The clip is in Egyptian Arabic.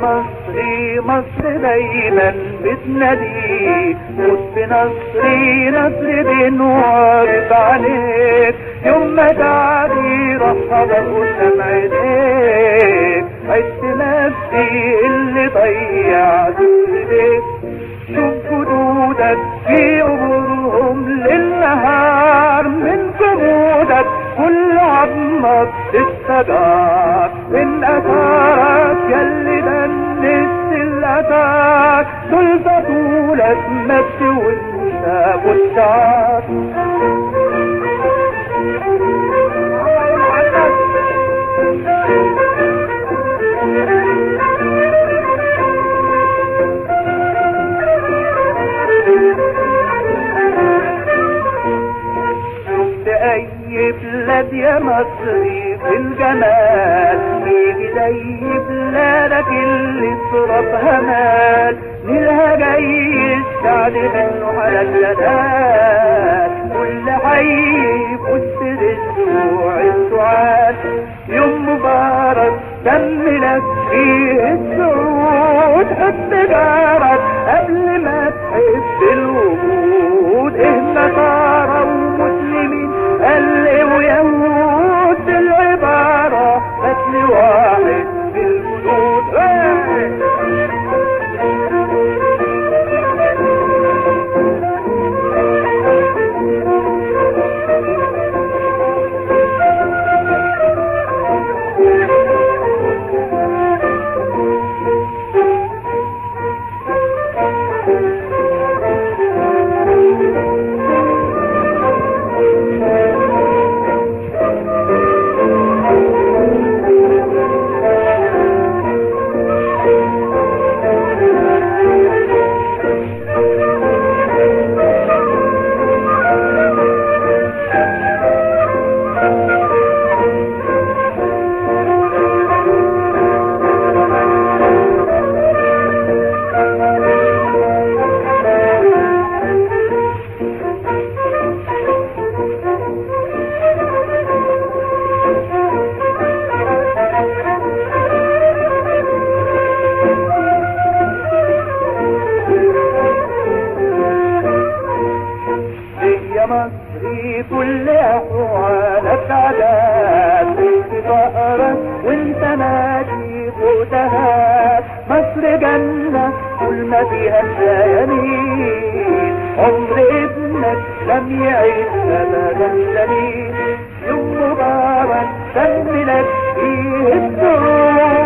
مصري مصر دايما بتناديك موت بنصري نصر بنوارد عليك يوم ما تعدي رحب قدام عينيك عشت نفسي اللي ضيعت ايديك شوف جدودك في عبورهم للنهار من جمودك كل عظمك الشجار من اثارك يلي دنست الاثار دول بطولك مجد والنساء والشعر شفت اي بلاد يا مصري في الجمال يجي زي بلادك اللي صرفها مال نيلها جاي الشعب منه على الجلال كل حي يبص للشوع السعاد يوم مبارك دم لك فيه السعود حب جارك قبل ما تحب الوجود ايه نصارى ومسلمين قل ويهود العبارة قتل واحد في الوجود يا مصري كل احوالك عذاب في فقرك وانت ماشي فوتها مصر جنة كل ما فيها اليمين عمر ابنك لم يعيش ابدا سليم يوم مبارك سمي لك فيه السرور